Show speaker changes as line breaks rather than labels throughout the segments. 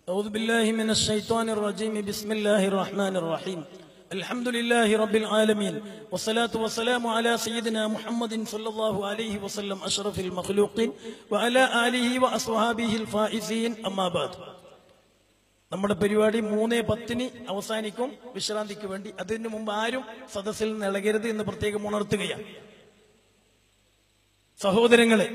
أعوذ بالله من الشيطان الرجيم بسم الله الرحمن الرحيم الحمد لله رب العالمين والصلاة والسلام على سيدنا محمد صلى الله عليه وسلم أشرف المخلوقين وعلى آله وأصحابه الفائزين أما بعد നമ്മുടെ പരിപാടി മൂന്ന് പത്തിന് അവസാനിക്കും വിശ്രാന്തിക്ക് വേണ്ടി അതിനു മുമ്പ് ആരും സദസ്സിൽ നിന്ന് ഇളകരുത് എന്ന് പ്രത്യേകം ഉണർത്തുകയാണ് സഹോദരങ്ങളെ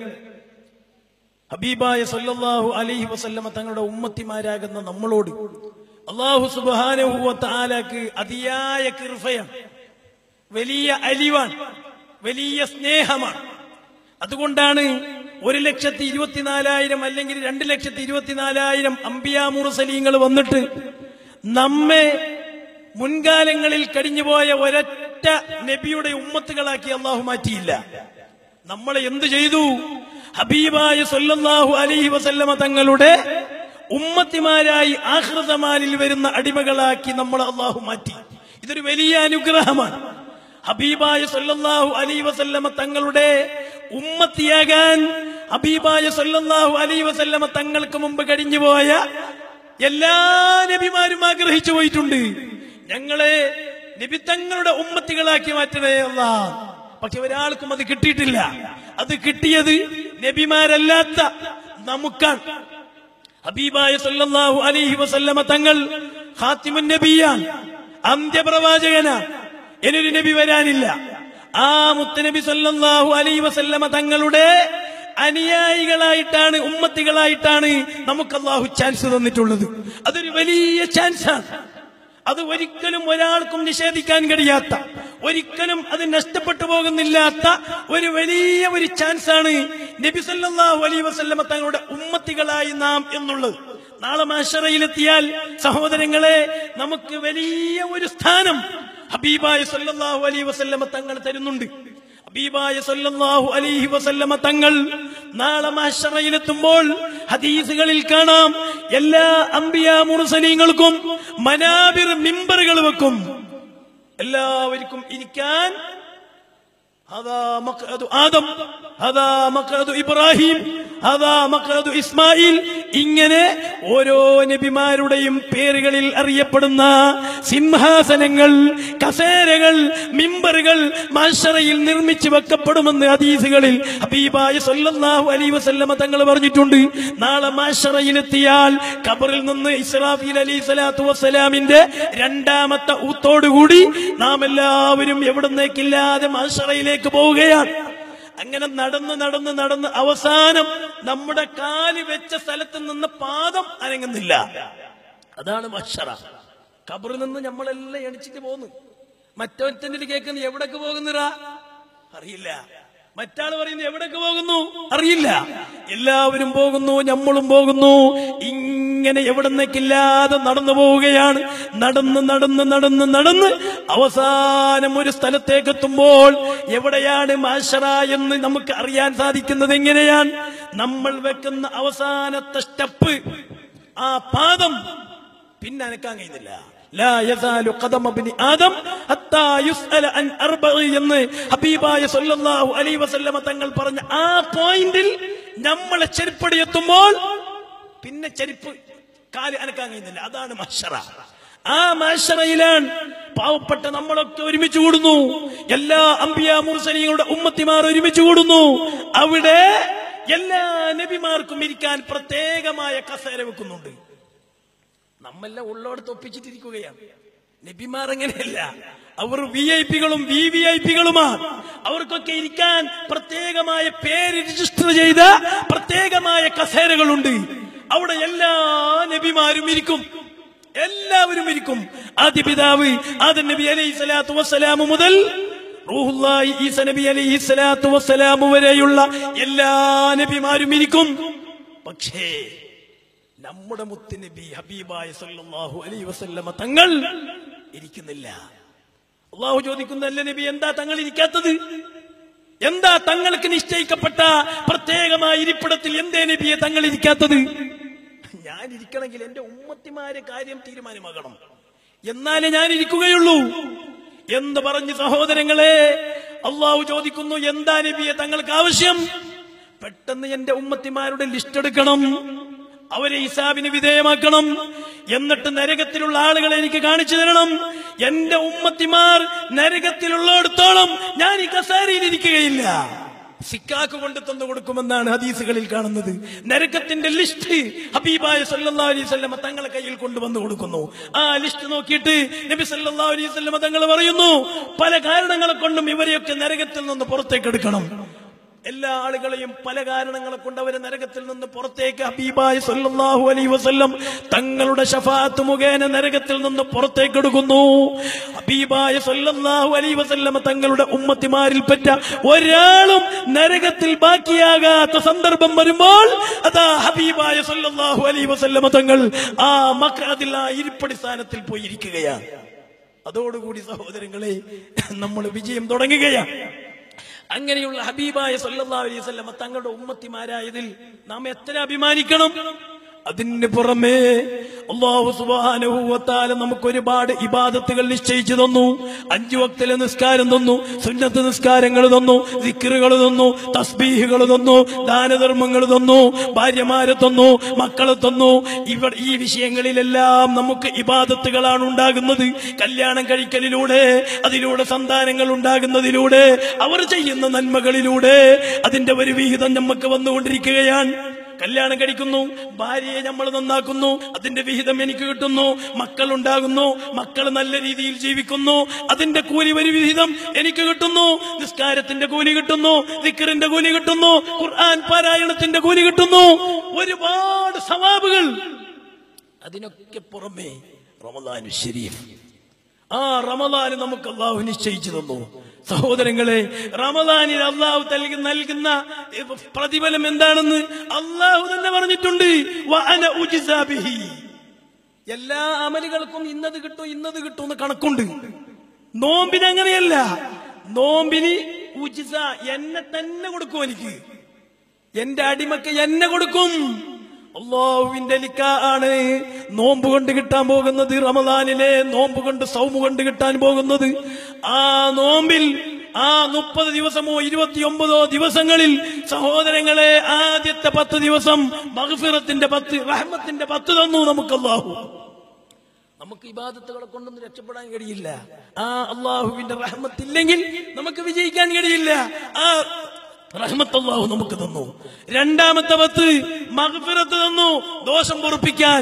ഹബീബായ സല്ലല്ലാഹു അലൈഹി വസല്ലമ തങ്ങളുടെ ഉമ്മത്തിമാരാകുന്ന നമ്മളോട് അള്ളാഹു സുബാനഹുവ താലാക്ക് അതിയായ കൃപയാണ് വലിയ അലിവാണ് വലിയ സ്നേഹമാണ് അതുകൊണ്ടാണ് ഒരു ലക്ഷത്തി ഇരുപത്തിനാലായിരം അല്ലെങ്കിൽ രണ്ട് ലക്ഷത്തി ഇരുപത്തിനാലായിരം അമ്പിയാമുറുസലീങ്ങൾ വന്നിട്ട് നമ്മെ മുൻകാലങ്ങളിൽ കഴിഞ്ഞുപോയ ഒരൊറ്റ നബിയുടെ ഉമ്മത്തുകളാക്കി അള്ളാഹു മാറ്റിയില്ല നമ്മളെ എന്തു ചെയ്തു ഹബീബായ സല്ലല്ലാഹു അലൈഹി വസല്ലമ തങ്ങളുടെ ഉമ്മത്തിമാരായി ആഹൃതമാനിൽ വരുന്ന അടിമകളാക്കി നമ്മൾ അള്ളാഹു മാറ്റി ഇതൊരു വലിയ അനുഗ്രഹമാണ് ഹബീബായ സല്ലല്ലാഹു അലൈഹി വസല്ലമ തങ്ങളുടെ ഉമ്മത്തിയാകാൻ ഹബീബായ സല്ലല്ലാഹു അലൈഹി വസല്ലമ തങ്ങൾക്ക് മുമ്പ് കഴിഞ്ഞുപോയ എല്ലാ നബിമാരും ആഗ്രഹിച്ചു പോയിട്ടുണ്ട് ഞങ്ങളെ നബി തങ്ങളുടെ ഉമ്മത്തികളാക്കി മാറ്റണേ അല്ലാ പക്ഷെ ഒരാൾക്കും അത് കിട്ടിയിട്ടില്ല അത് കിട്ടിയത് നബിമാരല്ലാത്ത നമുക്കാണ് ഹബീബായ സല്ലല്ലാഹു അലൈഹി വസല്ലമ തങ്ങൾ ഖാത്തിമുൻ നബിയാണ് അന്ത്യപ്രവാചകനാണ് ഇനിയൊരു നബി വരാനില്ല ആ മുത്തനബി സല്ലല്ലാഹു അലൈഹി വസല്ലമ തങ്ങളുടെ അനുയായികളായിട്ടാണ് ഉമ്മത്തികളായിട്ടാണ് നമുക്ക് അള്ളാഹു ചാൻസ് തന്നിട്ടുള്ളത് അതൊരു വലിയ ചാൻസാണ് അത് ഒരിക്കലും ഒരാൾക്കും നിഷേധിക്കാൻ കഴിയാത്ത ഒരിക്കലും അത് നഷ്ടപ്പെട്ടു പോകുന്നില്ലാത്ത ഒരു വലിയ ഒരു ചാൻസ് ആണ് നബി സല്ലല്ലാഹു അലൈഹി വസല്ലമ തങ്ങളുടെ ഉമ്മത്തികളായി നാം എന്നുള്ളത് നാളെ മാഷറയിലെത്തിയാൽ സഹോദരങ്ങളെ നമുക്ക് വലിയ ഒരു സ്ഥാനം ഹബീബായ സല്ലല്ലാഹു അലൈഹി വസല്ലമ തങ്ങൾ തരുന്നുണ്ട് ഹബീബായ സല്ലല്ലാഹു അലൈഹി വസല്ലമ തങ്ങൾ നാളെ മാഷറയിലെത്തുമ്പോൾ ഹദീസുകളിൽ കാണാം എല്ലാ അംബിയ മുർസലീങ്ങൾക്കും മനാബിർ മിമ്പറുകൾ വെക്കും എല്ലാവർക്കും ഇരിക്കാൻ هذا مقعد آدم هذا مقعد ഇബ്രാഹിം هذا مقعد ഇസ്മായിൽ ഇങ്ങനെ ഓരോ നബിമാരുടെയും പേരുകളിൽ അറിയപ്പെടുന്ന സിംഹാസനങ്ങൾ കസേരകൾ മിമ്പറുകൾ മാഷറയിൽ നിർമ്മിച്ചു വെക്കപ്പെടുമെന്ന് ഹദീസുകളിൽ ഹബീബായ സല്ലല്ലാഹു അലൈഹി വസല്ലമ തങ്ങൾ പറഞ്ഞിട്ടുണ്ട് നാളെ മാഷറയിലെത്തിയാൽ ഖബറിൽ നിന്ന് ഇസ്രാഫീൽ അലൈഹി സ്വലാത്തു വസ്സലാമിന്റെ രണ്ടാമത്തെ ഊത്തോടുകൂടി നാം എല്ലാവരും എവിടുന്നേക്കില്ലാതെ മാഷറയിലേക്ക് പോവുകയാണ് അങ്ങനെ നടന്ന് നടന്ന് നടന്ന് അവസാനം നമ്മുടെ കാല് വെച്ച സ്ഥലത്ത് നിന്ന് പാദം അനങ്ങുന്നില്ല അതാണ് മഷറ കബറിൽ നിന്ന് നമ്മളെല്ലാം എണിച്ചിട്ട് പോന്നു മറ്റൊറ്റന്റെ കേൾക്കുന്നത് എവിടേക്ക് പോകുന്നതാ അറിയില്ല മറ്റാൾ പറയുന്നു എവിടേക്ക് പോകുന്നു അറിയില്ല എല്ലാവരും പോകുന്നു നമ്മളും പോകുന്നു ഇങ്ങനെ എവിടുന്നേക്കില്ലാതെ നടന്നു പോവുകയാണ് നടന്ന് നടന്ന് നടന്ന് നടന്ന് അവസാനം ഒരു സ്ഥലത്തേക്ക് എത്തുമ്പോൾ എവിടെയാണ് മാഷറ എന്ന് നമുക്ക് അറിയാൻ സാധിക്കുന്നത് എങ്ങനെയാണ് നമ്മൾ വെക്കുന്ന അവസാനത്തെ സ്റ്റെപ്പ് ആ പാദം പിന്നെ അനക്കാൻ കഴിയുന്നില്ല لا يزال قدم ابن آدم حتى يسأل عن أربع എന്ന് ഹബീബായ സല്ലല്ലാഹു അലൈഹി വസല്ലമ തങ്ങൾ പറഞ്ഞ ആ പോയിന്റിൽ നമ്മളെ ചെരുപ്പടി എത്തുമ്പോൾ പിന്നെ ചെരുപ്പ് കാല് അനക്കാൻ കഴിയുന്നില്ല അതാണ് മഷറ ആ മാഷറയിലാണ് പാവപ്പെട്ട നമ്മളൊക്കെ ഒരുമിച്ച് കൂടുന്നു എല്ലാ അമ്പിയ മുർസലിങ്ങളുടെ ഉമ്മത്തിമാർ ഒരുമിച്ച് കൂടുന്നു അവിടെ എല്ലാ നബിമാർക്കും ഇരിക്കാൻ പ്രത്യേകമായ കസേര വെക്കുന്നുണ്ട് നമ്മെല്ലാം ഉള്ളോടത്ത് ഒപ്പിച്ചിട്ടിരിക്കുകയാണ് നബിമാർ അങ്ങനെയല്ല അവർ വി ഐ പികളും വി വി ഐ പികളുമാണ് അവർക്കൊക്കെ ഇരിക്കാൻ പ്രത്യേകമായ പേര് രജിസ്റ്റർ ചെയ്ത പ്രത്യേകമായ കസേരകളുണ്ട് അവിടെ എല്ലാ നബിമാരും ഇരിക്കും എല്ലാവരും ഇരിക്കും ആദ്യ പിതാവ് ആദ്യ നബി അലൈഹി സ്വലാത്തു വസ്സലാമു മുതൽ റൂഹുല്ലാഹി ഈസ നബി അലൈഹി സ്വലാത്തു വസ്സലാമു വരെയുള്ള എല്ലാ നബിമാരും ഇരിക്കും പക്ഷേ നമ്മുടെ മുത്തുനബി ഹബീബായ സല്ലല്ലാഹു അലൈഹി വസല്ലമ തങ്ങൾ ഇരിക്കുന്നില്ല അള്ളാഹു ചോദിക്കുന്നല്ല നബി എന്താ തങ്ങൾ ഇരിക്കാത്തത് എന്താ തങ്ങൾക്ക് നിശ്ചയിക്കപ്പെട്ട പ്രത്യേകമായ ഇരിപ്പിടത്തിൽ എന്തേ നബിയെ തങ്ങൾ ഇരിക്കാത്തത് ഞാൻ ഇരിക്കണമെങ്കിൽ എന്റെ ഉമ്മത്തിമാരെ കാര്യം തീരുമാനമാകണം എന്നാലേ ഞാൻ ഇരിക്കുകയുള്ളൂ എന്ന് പറഞ്ഞ് സഹോദരങ്ങളെ അള്ളാഹു ചോദിക്കുന്നു എന്താ നബിയെ തങ്ങൾക്ക് ആവശ്യം പെട്ടെന്ന് എന്റെ ഉമ്മത്തിമാരുടെ ലിസ്റ്റ് എടുക്കണം അവരെ ഹിസാബിന് വിധേയമാക്കണം എന്നിട്ട് നരകത്തിലുള്ള ആളുകളെ എനിക്ക് കാണിച്ചു തരണം എന്റെ ഉമ്മത്തിമാർ നരകത്തിലുള്ളിടത്തോളം ഞാൻ ഈ കസാരയിൽ ഇരിക്കുകയില്ല സിക്കാക്ക് കൊണ്ട് തന്നു കൊടുക്കുമെന്നാണ് ഹദീസുകളിൽ കാണുന്നത് നരകത്തിന്റെ ലിസ്റ്റ് ഹബീബായ സല്ലല്ലാഹു അലൈഹി വസല്ലമ തങ്ങളെ കയ്യിൽ കൊണ്ടുവന്നു കൊടുക്കുന്നു ആ ലിസ്റ്റ് നോക്കിയിട്ട് നബി സല്ലല്ലാഹു അലൈഹി വസല്ലമ തങ്ങൾ പറയുന്നു പല കാരണങ്ങളെ കൊണ്ടും ഇവരെയൊക്കെ നരകത്തിൽ നിന്ന് പുറത്തേക്ക് എടുക്കണം എല്ലാ ആളുകളെയും പല കാരണങ്ങളെ കൊണ്ട് അവരെ നരകത്തിൽ നിന്ന് പുറത്തേക്ക് ഹബീബായ സല്ലല്ലാഹു അലൈഹി വസല്ലം തങ്ങളുടെ ഷഫാത്ത് മുഖേന നരകത്തിൽ നിന്ന് പുറത്തേക്ക് എടുക്കുന്നു ഹബീബായ സല്ലല്ലാഹു അലൈഹി വസല്ലം തങ്ങളുടെ ഉമ്മത്തിമാരിൽപ്പെട്ട ഒരാളും നരകത്തിൽ ബാക്കിയാകാത്ത സന്ദർഭം വരുമ്പോൾ അതാ ഹബീബായ സല്ലല്ലാഹു അലൈഹി വസല്ലം തങ്ങൾ ആ മക്രതിൽ ആ ഇരിപ്പടി സ്ഥാനത്തിൽ പോയി ഇരിക്കുകയാണ് അതോടുകൂടി സഹോദരങ്ങളെ നമ്മൾ വിജയം തുടങ്ങുകയാണ് അങ്ങനെയുള്ള ഹബീബായ സല്ലല്ലാഹു അലൈഹി വസല്ലമ തങ്ങളുടെ ഉമ്മത്തിമാരായതിൽ നാം എത്ര അഭിമാനിക്കണം അതിന് പുറമേ അള്ളാഹു സുബ്ഹാനഹു വതആല നമുക്ക് ഒരുപാട് ഇബാദത്തുകൾ നിശ്ചയിച്ചു തന്നു അഞ്ചു വക്തിലെ നിസ്കാരം തന്നു സുന്നത്ത് നിസ്കാരങ്ങൾ തന്നു ദിക്റുകൾ തന്നു തസ്ബീഹുകൾ തന്നു ദാനധർമ്മങ്ങൾ തന്നു ഭാര്യമാരെ തന്നു മക്കളെ തന്നു ഇവർ ഈ വിഷയങ്ങളിലെല്ലാം നമുക്ക് ഇബാദത്തുകളാണ് ഉണ്ടാകുന്നത് കല്യാണം കഴിക്കലിലൂടെ അതിലൂടെ സന്താനങ്ങൾ ഉണ്ടാകുന്നതിലൂടെ അവർ ചെയ്യുന്ന നന്മകളിലൂടെ അതിന്റെ ഒരു വിഹിതം നമുക്ക് വന്നുകൊണ്ടിരിക്കുകയാണ് കല്യാണം കഴിക്കുന്നു ഭാര്യയെ നമ്മൾ നന്നാക്കുന്നു അതിന്റെ വിഹിതം എനിക്ക് കിട്ടുന്നു മക്കൾ ഉണ്ടാകുന്നു മക്കൾ നല്ല രീതിയിൽ ജീവിക്കുന്നു അതിന്റെ കൂലി ഒരു വിഹിതം എനിക്ക് കിട്ടുന്നു നിസ്കാരത്തിന്റെ കൂലി കിട്ടുന്നു ദിക്കറിന്റെ കൂലി കിട്ടുന്നു ഖുർആൻ പാരായണത്തിന്റെ കൂലി കിട്ടുന്നു ഒരുപാട് സവാബുകൾ അതിനൊക്കെ പുറമെ റമദാനു ശരീഫ് ആ റമദാന് നമുക്ക് അള്ളാഹു നിശ്ചയിച്ചു തന്നു സഹോദരങ്ങളെ റമദാനിൽ അള്ളാഹു നൽകി നൽകുന്ന പ്രതിഫലം എന്താണെന്ന് അള്ളാഹു തന്നെ പറഞ്ഞിട്ടുണ്ട് വഅന ഉജ്സാ ബിഹി. എല്ലാ അമലുകൾക്കും ഇന്നത് കിട്ടും ഇന്നത് കിട്ടും എന്ന് കണക്കുണ്ട് നോമ്പിന് അങ്ങനെയല്ല നോമ്പിന് ഉജിസ എന്നെ തന്നെ കൊടുക്കും എനിക്ക് എന്റെ അടിമക്ക് എന്നെ കൊടുക്കും അള്ളാഹുവിന്റെ ലിക്ക ആണ് നോമ്പ് കൊണ്ട് കിട്ടാൻ പോകുന്നത് റമദാനിലെ നോമ്പ് കൊണ്ട് സൗമ് കൊണ്ട് കിട്ടാൻ പോകുന്നത് ആ നോമ്പിൽ ആ മുപ്പത് ദിവസമോ ഇരുപത്തിയൊമ്പതോ ദിവസങ്ങളിൽ സഹോദരങ്ങളെ ആദ്യത്തെ പത്ത് ദിവസം മഹഫിറത്തിന്റെ പത്ത് റഹ്മത്തിന്റെ പത്ത് തന്നു നമുക്ക് അള്ളാഹു നമുക്ക് ഇബാദത്തുകളെ കൊണ്ടൊന്നും രക്ഷപ്പെടാൻ കഴിയില്ല ആ അള്ളാഹുവിന്റെ റഹ്മത്തില്ലെങ്കിൽ നമുക്ക് വിജയിക്കാൻ കഴിയില്ല ആ റഹ്മത്ത് അള്ളാഹു നമുക്ക് തന്നു രണ്ടാമത്തെ പത്ത് മഹഫിറത്ത് തന്നു ദോഷം പൊറുപ്പിക്കാൻ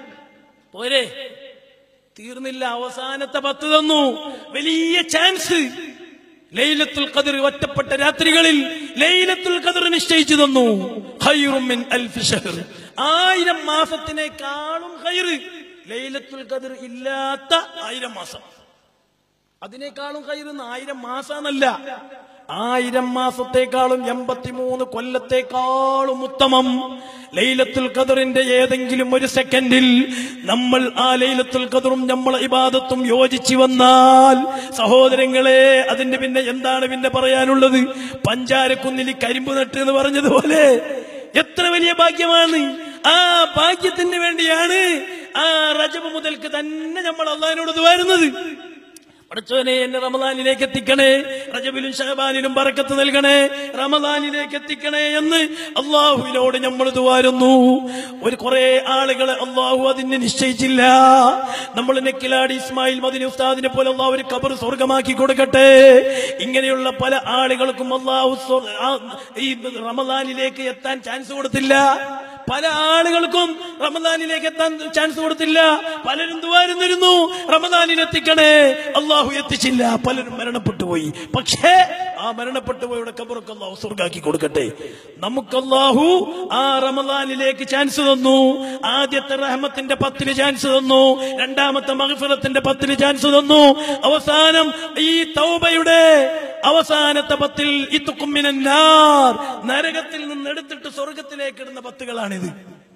പോരെ തീർന്നില്ല അവസാനത്തെ പത്ത് തന്നു വലിയ ചാൻസ് ലൈലത്തുൽ ഖദർ ഒറ്റപ്പെട്ട രാത്രികളിൽ ലൈലത്തുൽ ഖദർ നിശ്ചയിച്ചു തന്നു ഖൈറും മിൻ അൽഫി ഷഹർ ആയിരം മാസത്തിനേക്കാളും ഖൈറ് ലൈലത്തുൽ ഖദർ ഇല്ലാത്ത ആയിരം മാസം അതിനേക്കാളും കയ്യിരുന്ന ആയിരം മാസാന്നല്ല ആയിരം മാസത്തെക്കാളും എൺപത്തിമൂന്ന് കൊല്ലത്തെക്കാളും ഉത്തമം ലൈലത്തുൽ ഖദറിന്റെ ഏതെങ്കിലും ഒരു സെക്കൻഡിൽ നമ്മൾ ആ ലൈലത്തുൽ ഖദറും നമ്മളെ ഇബാദത്തും യോജിച്ചു വന്നാൽ സഹോദരങ്ങളെ അതിന്റെ പിന്നെ എന്താണ് പിന്നെ പറയാനുള്ളത് പഞ്ചാരക്കുന്നിൽ കരിമ്പ് നട്ട് എന്ന് പറഞ്ഞതുപോലെ എത്ര വലിയ ഭാഗ്യമാണ് ആ ഭാഗ്യത്തിന് വേണ്ടിയാണ് ആ റജബ് മുതൽക്ക് തന്നെ നമ്മൾ അള്ളഹാനോട് വരുന്നത് പഠിച്ചവനെ എന്നെ റമദാനിലേക്ക് എത്തിക്കണേ റജബിലും ഷഹബാനിലും ബറക്കത്ത് നൽകണേ റമദാനിലേക്ക് എത്തിക്കണേ എന്ന് അള്ളാഹുവിനോട് നമ്മൾ ഇതുവാരുന്നു ഒരു കുറെ ആളുകളെ അള്ളാഹു അതിന് നിശ്ചയിച്ചില്ല നമ്മൾ നെക്കിലാടി ഇസ്മായിൽ മദിനി ഉസ്താദിനെ പോലെ അള്ളാഹു ഒരു കബർ സ്വർഗമാക്കി കൊടുക്കട്ടെ ഇങ്ങനെയുള്ള പല ആളുകൾക്കും അള്ളാഹു സ്വ- ആ ഈ റമദാനിലേക്ക് എത്താൻ ചാൻസ് കൊടുത്തില്ല പല ആളുകൾക്കും റമദാനിലേക്ക് എത്താൻ ചാൻസ് കൊടുത്തില്ല പലരും ദ്വാരുന്നിരുന്നു റമദാനിൽ എത്തിക്കണേ അള്ളാഹു എത്തിച്ചില്ല പലരും മരണപ്പെട്ടു പോയി പക്ഷേ ആ മരണപ്പെട്ടു പോയുടെ കബറൊക്കെ അള്ളാഹു സ്വർഗാക്കി കൊടുക്കട്ടെ നമുക്ക് അള്ളാഹു ആ റമദാനിലേക്ക് ചാൻസ് തന്നു ആദ്യത്തെ റഹ്മത്തിന്റെ പത്തിന് ചാൻസ് തന്നു രണ്ടാമത്തെ മഹഫിറത്തിന്റെ പത്തിന് ചാൻസ് തന്നു അവസാനം ഈ തൗബയുടെ അവസാനത്തെ പത്തിൽ ഇത്തുക്കുമ്മിനാർ നരകത്തിൽ നിന്ന് എടുത്തിട്ട് സ്വർഗത്തിലേക്ക് ഇടുന്ന പത്തുകളാണിത്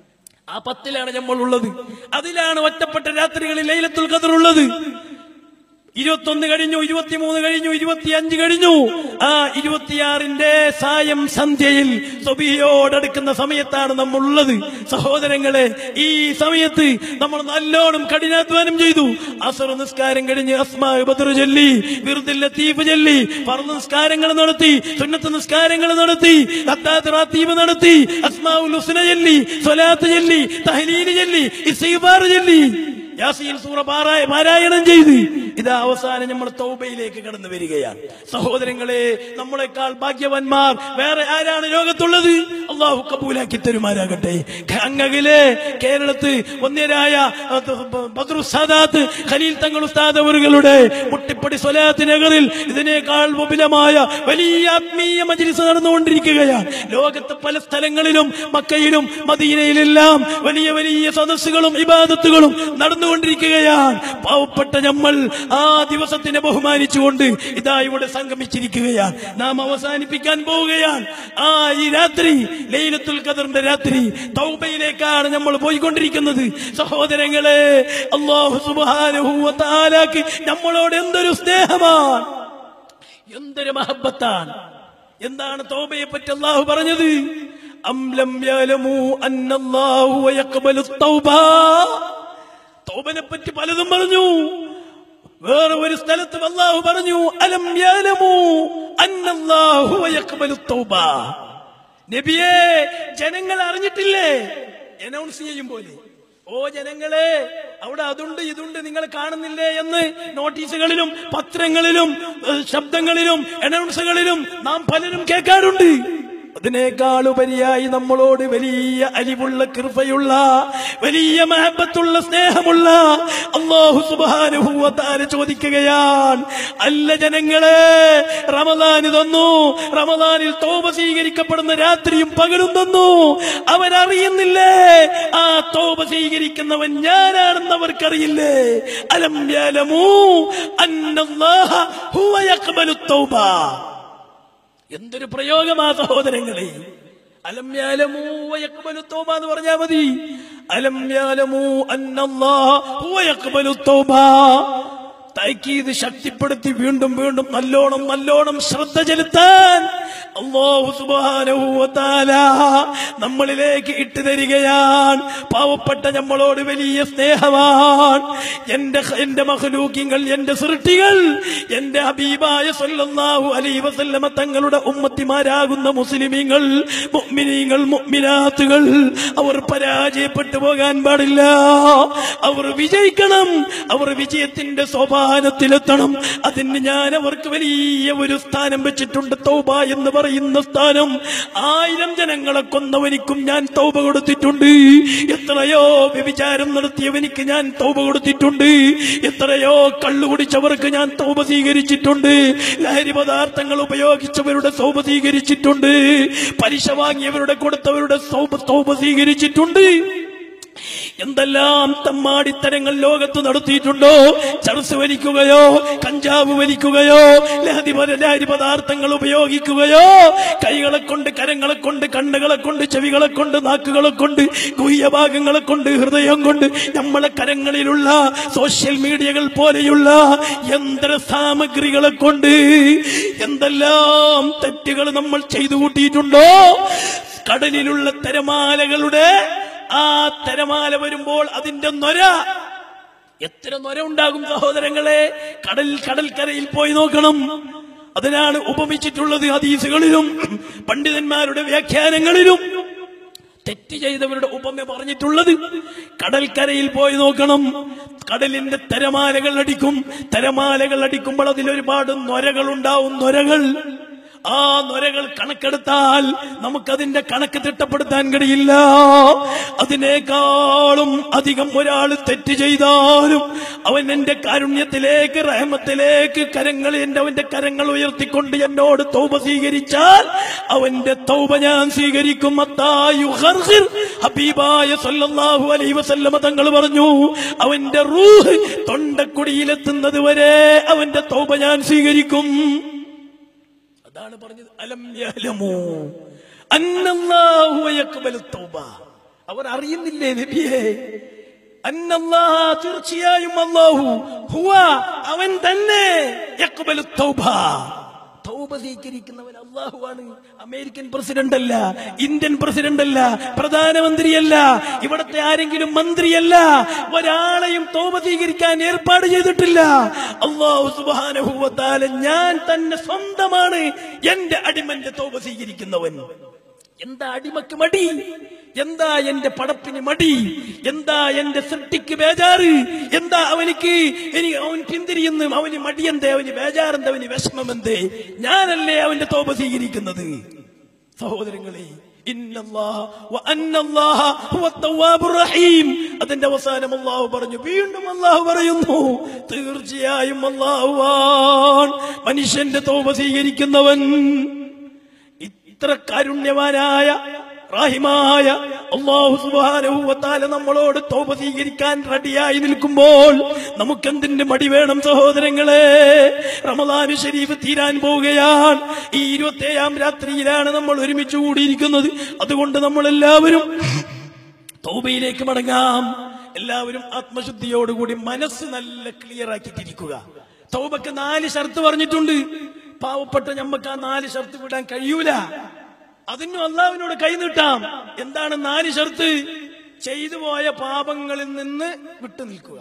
ആ പത്തിലാണ് നമ്മൾ ഉള്ളത് അതിലാണ് ഒറ്റപ്പെട്ട രാത്രികളിൽ ലൈലത്തുൽ ഖദർ ഉള്ളത് ഇരുപത്തൊന്ന് കഴിഞ്ഞു ഇരുപത്തിമൂന്ന് കഴിഞ്ഞു ഇരുപത്തിയഞ്ച് കഴിഞ്ഞു ആ ഇരുപത്തിയാറിന്റെ സായം സന്ധ്യയിൽ സ്വബിയോടടുക്കുന്ന സമയത്താണ് നമ്മൾ ഉള്ളത് സഹോദരങ്ങളെ ഈ സമയത്ത് നമ്മൾ നല്ലോണം കഠിനാധ്വാനം ചെയ്തു അസർ നിസ്കാരം കഴിഞ്ഞ് അസ്മാ ബദർ ചൊല്ലി വിറുദിൽ ലത്തീഫ് ചൊല്ലി ഫർദ് നിസ്കാരങ്ങൾ നടത്തി സുന്നത്ത് നിസ്കാരങ്ങൾ നടത്തി അത്താത്ത് റാത്തീബ് നടത്തി അസ്മാഉൽ ഹുസ്ന ചൊല്ലി സ്വലാത്ത് ചൊല്ലി തഹ്ലീൽ ചൊല്ലി ഇസ്തിഗ്ഫാർ ചൊല്ലി യാസീൻ സൂറ പാരായ പാരായണം ചെയ്ത് ഇതാ അവസാനം നമ്മൾ തൗബയിലേക്ക് കടന്നു വരികയാണ് സഹോദരങ്ങളെ നമ്മളെക്കാൾ ഭാഗ്യവാന്മാർ വേറെ ആരാണ് ലോകത്തുള്ളത് അള്ളാഹു കബൂലാക്കി തരുമാരാകട്ടെ അങ്ങകിലെ കേരളത്ത് ഒന്നരായ ബദ്രു സാദാത്ത് ഖലീൽ തങ്ങൾ ഉസ്താദ് അവറുകളുടെ മുട്ടിപ്പടി സ്വലാത്തിനകളിൽ ഇതിനേക്കാൾ വിപുലമായ വലിയ ആത്മീയ മജ്ലിസ് നടന്നുകൊണ്ടിരിക്കുകയാണ് ലോകത്തെ പല സ്ഥലങ്ങളിലും മക്കയിലും മദീനയിലെല്ലാം വലിയ വലിയ സദസ്സുകളും ഇബാദത്തുകളും നടന്നുകൊണ്ടിരിക്കുകയാണ് പാവപ്പെട്ട നമ്മൾ ആ ദിവസത്തിനെ ബഹുമാനിച്ചുകൊണ്ട് ഇതാ ഇവിടെ സംഗമിച്ചിരിക്കുകയാണ് നാം അവസാനിപ്പിക്കാൻ പോവുകയാണ് ആ ഈ രാത്രി ലൈലത്തുൽ ഖദറിന്റെ രാത്രി തൗബയിലേക്കാണ് നമ്മൾ പോയിക്കൊണ്ടിരിക്കുന്നത് സഹോദരങ്ങളെ അള്ളാഹു സുബ്ഹാനഹു വ തആലാക്ക് നമ്മളോട് എന്തൊരു സ്നേഹമാണ് എന്തൊരു മഹബത്താണ് എന്താണ് തോബയെ പറ്റി അള്ളാഹു പറഞ്ഞത് അംലം യഅലമു അന്നല്ലാഹു യഖ്ബലു തൗബ തൗബനെ പറ്റി പലതും പറഞ്ഞു വേറെ ഒരു സ്ഥലത്ത് അള്ളാഹു പറഞ്ഞു അലം യഅലമു അന്നല്ലാഹു യഖ്ബലു തൗബ നബിയെ ജനങ്ങൾ അറിഞ്ഞിട്ടില്ലേ അനൗൺസ് ചെയ്യും പോലെ ഓ ജനങ്ങളെ അവിടെ അതുണ്ട് ഇതുണ്ട് നിങ്ങൾ കാണുന്നില്ലേ എന്ന് നോട്ടീസുകളിലും പത്രങ്ങളിലും ഏഹ്, ശബ്ദങ്ങളിലും അനൗൺസുകളിലും നാം പലരും കേൾക്കാറുണ്ട് അതിനേക്കാൾ ഉപരിയായി നമ്മളോട് വലിയ അലിവുള്ള കൃപയുള്ള വലിയ മഹബത്തുള്ള സ്നേഹമുള്ള അള്ളാഹു സുബാനുഭൂവത്താര് ചോദിക്കുകയാണ് അല്ല ജനങ്ങളെ റമദാന് തന്നു റമദാനിൽ തോപ സ്വീകരിക്കപ്പെടുന്ന രാത്രിയും പകലും തന്നു അവരറിയുന്നില്ലേ ആ തോപ സ്വീകരിക്കുന്നവൻ ഞാനാണെന്ന് അവർക്കറിയില്ലേ അലം യലമൂ അന്നല്ലാഹ ഹുവ യഖ്ബലു തൗബ എന്തൊരു പ്രയോഗമാ സഹോദരങ്ങളെ അലം യാലമൂ വയഖ്ബലു തൗബ എന്ന് പറഞ്ഞാ മതി അലം യാലമൂ അന്നല്ലാഹ ഹുവ യഖ്ബലു തൗബ താക്കീത് ശക്തിപ്പെടുത്തി വീണ്ടും വീണ്ടും നല്ലോണം നല്ലോണം ശ്രദ്ധ ചെലുത്താൻ അല്ലാഹു സുബ്ഹാനഹു വ തആല നമ്മളിലേക്ക് ഇട്ടു തരികയാണ് പാവപ്പെട്ട നമ്മളോട് വലിയ സ്നേഹമാണ് എന്റെ എന്റെ മഹലൂക്കിങ്ങൾ എന്റെ സൃഷ്ടികൾ എന്റെ ഹബീബായ സല്ലല്ലാഹു അലൈഹി വസല്ലമ തങ്ങളുടെ ഉമ്മത്തിമാരാകുന്ന മുസ്ലിമീങ്ങൾ മുഅ്മിനീങ്ങൾ മുഅ്മിനാത്തുകൾ അവർ പരാജയപ്പെട്ടു പോകാൻ പാടില്ല അവർ വിജയിക്കണം അവർ വിജയത്തിന്റെ സോപാനത്തിലെത്തണം അതിന് ഞാൻ അവർക്ക് വലിയ ഒരു സ്ഥാനം വെച്ചിട്ടുണ്ട് തൗബ എന്ന് പറയുന്ന സ്ഥാനം ആയിരം ജനങ്ങളെ കൊന്നവനിക്കും ഞാൻ തൗബ കൊടുത്തിട്ടുണ്ട് എത്രയോ വ്യഭിചാരം നടത്തിയവനിക്ക് ഞാൻ തൗബ കൊടുത്തിട്ടുണ്ട് എത്രയോ കള്ളു കുടിച്ചവർക്ക് ഞാൻ തൗബ സ്വീകരിച്ചിട്ടുണ്ട് ലഹരി പദാർത്ഥങ്ങൾ ഉപയോഗിച്ചവരുടെ സൗബ സ്വീകരിച്ചിട്ടുണ്ട് പലിശ വാങ്ങിയവരുടെ കൊടുത്തവരുടെ സൗബ തൗബ സ്വീകരിച്ചിട്ടുണ്ട് എന്തെല്ലാം തമ്മാടിത്തരങ്ങൾ ലോകത്ത് നടത്തിയിട്ടുണ്ടോ ചർസ് വലിക്കുകയോ കഞ്ചാവ് വലിക്കുകയോ ലഹരി പ- ലഹരി പദാർത്ഥങ്ങൾ ഉപയോഗിക്കുകയോ കൈകളെ കൊണ്ട് കരങ്ങളെ കൊണ്ട് കണ്ണുകളെ കൊണ്ട് ചെവികളെ കൊണ്ട് നാക്കുകളെ കൊണ്ട് ഗുഹ്യഭാഗങ്ങളെ കൊണ്ട് ഹൃദയം കൊണ്ട് നമ്മളെ കരങ്ങളിലുള്ള സോഷ്യൽ മീഡിയകൾ പോലെയുള്ള യന്ത്ര സാമഗ്രികളെ കൊണ്ട് എന്തെല്ലാം തെറ്റുകൾ നമ്മൾ ചെയ്തു കൂട്ടിയിട്ടുണ്ടോ കടലിലുള്ള തിരമാലകളുടെ ആ തിരമാല വരുമ്പോൾ അതിന്റെ നൊര എത്ര നൊര ഉണ്ടാകും സഹോദരങ്ങളെ കടൽ കടൽക്കരയിൽ പോയി നോക്കണം അതിനാണ് ഉപമിച്ചിട്ടുള്ളത് ഹദീസുകളിലും പണ്ഡിതന്മാരുടെ വ്യാഖ്യാനങ്ങളിലും തെറ്റ് ചെയ്തവരുടെ ഉപമ പറഞ്ഞിട്ടുള്ളത് കടൽക്കരയിൽ പോയി നോക്കണം കടലിന്റെ തിരമാലകൾ അടിക്കും തിരമാലകൾ അടിക്കുമ്പോൾ അതിലൊരുപാട് നൊരകൾ ഉണ്ടാവും നൊരകൾ ആ നൊരകൾ കണക്കെടുത്താൽ നമുക്കതിന്റെ കണക്ക് തിട്ടപ്പെടുത്താൻ കഴിയില്ല അതിനേക്കാളും അധികം ഒരാൾ തെറ്റ് ചെയ്താലും അവൻ എന്റെ കാരുണ്യത്തിലേക്ക് റഹമത്തിലേക്ക് കരങ്ങൾ എന്റെ അവന്റെ കരങ്ങൾ ഉയർത്തിക്കൊണ്ട് എന്നോട് തൗബ സ്വീകരിച്ചാൽ അവന്റെ തൗബ ഞാൻ സ്വീകരിക്കും അത്തായു ഖർഖിർ. ഹബീബായ സല്ലല്ലാഹു അലൈഹി വസല്ലമ തങ്ങൾ പറഞ്ഞു അവന്റെ റൂഹ് തൊണ്ടക്കുടിയിലെത്തുന്നത് വരെ അവന്റെ തൗബ ഞാൻ സ്വീകരിക്കും അതാണ് പറഞ്ഞത് അലം യഅലമു അന്നല്ലാഹു യഖ്ബലു തൗബ അവർ അറിയുന്നില്ലേ നബിയെ അന്നല്ലാഹ തീർച്ചയായും അല്ലാഹു ഹുവ അവൻ തന്നെ യഖ്ബലു തൗബ തൗബ സ്വീകരിക്കുന്നവൻ അള്ളാഹുവാണ് അമേരിക്കൻ പ്രസിഡന്റ് അല്ല ഇന്ത്യൻ പ്രസിഡന്റ് അല്ല പ്രധാനമന്ത്രിയല്ല ഇവിടത്തെ ആരെങ്കിലും മന്ത്രിയല്ല ഒരാളെയും തൗബ സ്വീകരിക്കാൻ ഏർപ്പാട് ചെയ്തിട്ടില്ല അള്ളാഹു സുബാനുഭവത്താല് ഞാൻ തന്നെ സ്വന്തമാണ് എന്റെ അടിമന്റെ തൗബ സ്വീകരിക്കുന്നവൻ എന്താ അടിമക്ക് മടി എന്താ എന്റെ പടപ്പിന് മടി എന്താ എന്റെ സൃഷ്ടിക്ക് ബേജാറ് എന്താ അവനിക്ക് ഇനി അവൻ പിന്തിരിയുന്നു അവന് മടിയെന്തേ അവന് ബേജാറെന്ത് അവന് വിഷമമെന്തേ ഞാനല്ലേ അവന്റെ തോപ സ്വീകരിക്കുന്നത് സഹോദരങ്ങളെ ഇന്നല്ലാഹ വ അന്നല്ലാഹ ഹുവ തവ്വാബുർ റഹീം അതിന്റെ അവസാനം അള്ളാഹു പറഞ്ഞു വീണ്ടും അള്ളാഹു പറയുന്നു തീർച്ചയായും അള്ളാഹുവാൻ മനുഷ്യന്റെ തോപ സ്വീകരിക്കുന്നവൻ ഇത്ര കാരുണ്യവാനായ റാഹിമായ അള്ളാഹു സുബ്ഹാനഹു വ തആല നമ്മളോട് തൗബ സ്വീകരിക്കാൻ റെഡിയായി നിൽക്കുമ്പോൾ നമുക്കെന്തിന്റെ മടി വേണം സഹോദരങ്ങളെ റമദാൻ ഷരീഫ് തീരാൻ പോവുകയാണ് ഈ ഇരുപത്തേഴാം രാത്രിയിലാണ് നമ്മൾ ഒരുമിച്ച് കൂടിയിരിക്കുന്നത് അതുകൊണ്ട് നമ്മൾ എല്ലാവരും തൗബയിലേക്ക് മടങ്ങാം എല്ലാവരും ആത്മശുദ്ധിയോടുകൂടി മനസ്സ് നല്ല ക്ലിയർ ആക്കിയിട്ടിരിക്കുക തൗബക്ക് നാല് ഷർത്ത് പറഞ്ഞിട്ടുണ്ട് പാവപ്പെട്ട ഞമ്മക്ക് ആ നാല് ഷർത്ത് വിടാൻ കഴിയൂല അതിനും അള്ളാവിനോട് കൈനീട്ടാം എന്താണ് നാല് ഷർത്ത് ചെയ്തു പോയ പാപങ്ങളിൽ നിന്ന് വിട്ടു നിൽക്കുക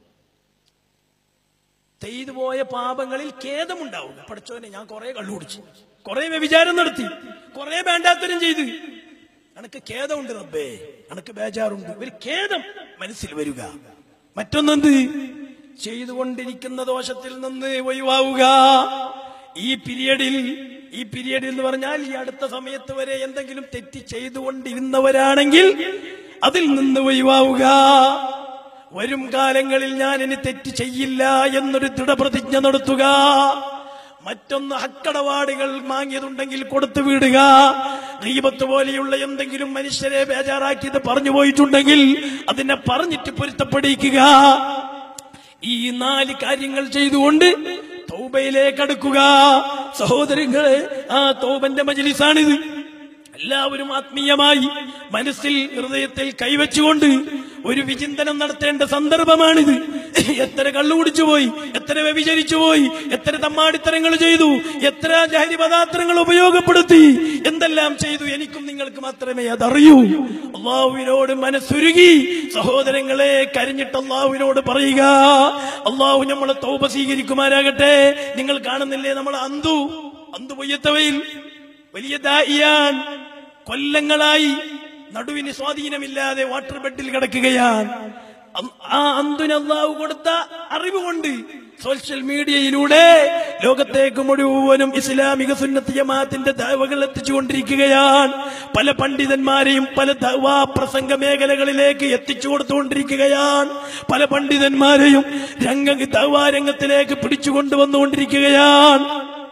ചെയ്തു പോയ പാപങ്ങളിൽ ഖേദമുണ്ടാവുക പഠിച്ചോനെ ഞാൻ കുറെ കള്ളുപിടിച്ചു കുറെ വ്യഭിചാരം നടത്തി കുറെ വേണ്ടാത്തരം ചെയ്തു അനക്ക് ഖേദമുണ്ട് റബ്ബേ അനക്ക് ബേജാറുണ്ട് ഒരു ഖേദം മനസ്സിൽ വരിക മറ്റൊന്നെന്ത് ചെയ്തുകൊണ്ടിരിക്കുന്ന ദോഷത്തിൽ നിന്ന് ഒഴിവാവുക ഈ പീരിയഡിൽ ഈ പീരിയഡ് എന്ന് പറഞ്ഞാൽ ഈ അടുത്ത സമയത്ത് വരെ എന്തെങ്കിലും തെറ്റ് ചെയ്തുകൊണ്ടിരുന്നവരാണെങ്കിൽ അതിൽ നിന്ന് ഒഴിവാവുക വരും കാലങ്ങളിൽ ഞാൻ ഇനി തെറ്റ് ചെയ്യില്ല എന്നൊരു ദൃഢപ്രതിജ്ഞ നടത്തുക മറ്റൊന്ന് ഹക്കടപാടുകൾ വാങ്ങിയതുണ്ടെങ്കിൽ കൊടുത്തു വിടുക ഗീബത്ത് പോലെയുള്ള എന്തെങ്കിലും മനുഷ്യരെ ബേജാറാക്കിയത് പറഞ്ഞു പോയിട്ടുണ്ടെങ്കിൽ അതിനെ പറഞ്ഞിട്ട് പൊരുത്തപ്പെടിക്കുക ഈ നാല് കാര്യങ്ങൾ ചെയ്തുകൊണ്ട് തൗബയിലേക്ക് അടുക്കുക സഹോദരങ്ങളെ ആ തൗബന്റെ മജലിസാണിത് എല്ലാവരും ആത്മീയമായി മനസ്സിൽ ഹൃദയത്തിൽ കൈവച്ചുകൊണ്ട് ഒരു വിചിന്തനം നടത്തേണ്ട സന്ദർഭമാണിത് എത്ര കള്ളു കുടിച്ചു പോയി എത്ര വ്യഭിചരിച്ചു പോയി എത്ര തമ്മാടിത്തരങ്ങൾ ചെയ്തു എത്ര ജഹരി പദാർത്ഥങ്ങൾ ഉപയോഗപ്പെടുത്തി എന്തെല്ലാം ചെയ്തു എനിക്കും നിങ്ങൾക്ക് മാത്രമേ അതറിയൂ അള്ളാഹുവിനോട് മനസ്സുരുകി സഹോദരങ്ങളെ കരഞ്ഞിട്ട് അള്ളാഹുവിനോട് പറയുക അള്ളാഹു നമ്മളെ തൗപ സ്വീകരിക്കുമാരാകട്ടെ നിങ്ങൾ കാണുന്നില്ലേ നമ്മൾ അന്തു അന്തു പൊയ്യത്തവയിൽ വലിയ ദായിയാൻ കൊല്ലങ്ങളായി നടുവിന് സ്വാധീനമില്ലാതെ വാട്ടർ ബെഡിൽ കിടക്കുകയാണ് അ- ആ അന്തുന് അള്ളാഹു കൊടുത്ത അറിവ് കൊണ്ട് സോഷ്യൽ മീഡിയയിലൂടെ ലോകത്തേക്ക് മുഴുവനും ഇസ്ലാമിക സുന്നത്ത് ജമാഅത്തിന്റെ ദാവകൾ എത്തിച്ചുകൊണ്ടിരിക്കുകയാണ് പല പണ്ഡിതന്മാരെയും പല ദവാ പ്രസംഗ മേഖലകളിലേക്ക് എത്തിച്ചു കൊടുത്തുകൊണ്ടിരിക്കുകയാണ് പല പണ്ഡിതന്മാരെയും രംഗ ദവാ രംഗത്തിലേക്ക് പിടിച്ചുകൊണ്ടുവന്നുകൊണ്ടിരിക്കുകയാണ്